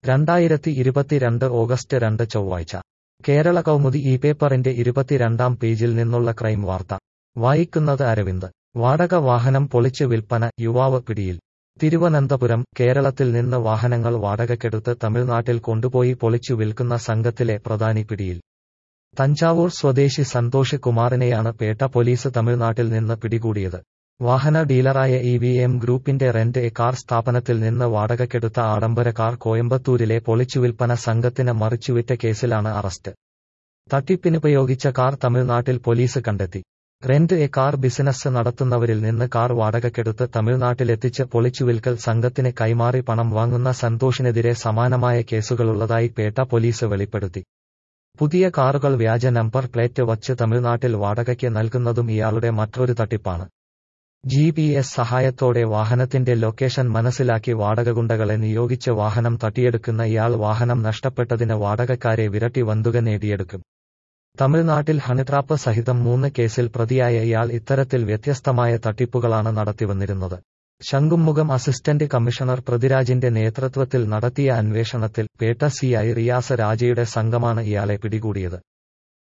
രണ്ടായിരത്തി ഇരുപത്തിരണ്ട് ഓഗസ്റ്റ് രണ്ട് ചൊവ്വാഴ്ച കേരള കൗമുദി ഈ പേപ്പറിന്റെ ഇരുപത്തിരണ്ടാം പേജിൽ നിന്നുള്ള ക്രൈം വാർത്ത വായിക്കുന്നത് അരവിന്ദ് വാടക വാഹനം പൊളിച്ച് വിൽപ്പന യുവാവ് പിടിയിൽ തിരുവനന്തപുരം കേരളത്തിൽ നിന്ന് വാഹനങ്ങൾ വാടകയ്ക്കെടുത്ത് തമിഴ്നാട്ടിൽ കൊണ്ടുപോയി പൊളിച്ചു വിൽക്കുന്ന സംഘത്തിലെ പ്രധാനി പിടിയിൽ തഞ്ചാവൂർ സ്വദേശി സന്തോഷ് കുമാറിനെയാണ് പേട്ട പോലീസ് തമിഴ്നാട്ടിൽ നിന്ന് പിടികൂടിയത് വാഹന ഡീലറായ ഇ വി എം ഗ്രൂപ്പിന്റെ റെന്റ് എ കാർ സ്ഥാപനത്തിൽ നിന്ന് വാടകയ്ക്കെടുത്ത ആഡംബര കാർ കോയമ്പത്തൂരിലെ പൊളിച്ചുവിൽപ്പന സംഘത്തിന് മറിച്ചുവിറ്റ കേസിലാണ് അറസ്റ്റ് തട്ടിപ്പിനുപയോഗിച്ച കാർ തമിഴ്നാട്ടിൽ പോലീസ് കണ്ടെത്തി റെന്റ് എ കാർ ബിസിനസ് നടത്തുന്നവരിൽ നിന്ന് കാർ വാടകയ്ക്കെടുത്ത് തമിഴ്നാട്ടിലെത്തിച്ച് പൊളിച്ചുവിൽക്കൽ സംഘത്തിന് കൈമാറി പണം വാങ്ങുന്ന സന്തോഷിനെതിരെ സമാനമായ കേസുകളുള്ളതായി പേട്ട പോലീസ് വെളിപ്പെടുത്തി പുതിയ കാറുകൾ വ്യാജ നമ്പർ പ്ലേറ്റ് വച്ച് തമിഴ്നാട്ടിൽ വാടകയ്ക്ക് നൽകുന്നതും ഇയാളുടെ മറ്റൊരു തട്ടിപ്പാണ് ജി പി എസ് സഹായത്തോടെ വാഹനത്തിന്റെ ലൊക്കേഷൻ മനസ്സിലാക്കി വാടകഗുണ്ടകളെ നിയോഗിച്ച് വാഹനം തട്ടിയെടുക്കുന്ന ഇയാൾ വാഹനം നഷ്ടപ്പെട്ടതിന് വാടകക്കാരെ വിരട്ടി വന്തുക നേടിയെടുക്കും തമിഴ്നാട്ടിൽ ഹണിട്രാപ്പ് സഹിതം മൂന്ന് കേസിൽ പ്രതിയായ ഇയാൾ ഇത്തരത്തിൽ വ്യത്യസ്തമായ തട്ടിപ്പുകളാണ് നടത്തിവന്നിരുന്നത് ശംഖുമുഖം അസിസ്റ്റന്റ് കമ്മീഷണർ പൃഥ്വിരാജിന്റെ നേതൃത്വത്തിൽ നടത്തിയ അന്വേഷണത്തിൽ പേട്ട സിഐ റിയാസ് രാജയുടെ സംഘമാണ് ഇയാളെ പിടികൂടിയത്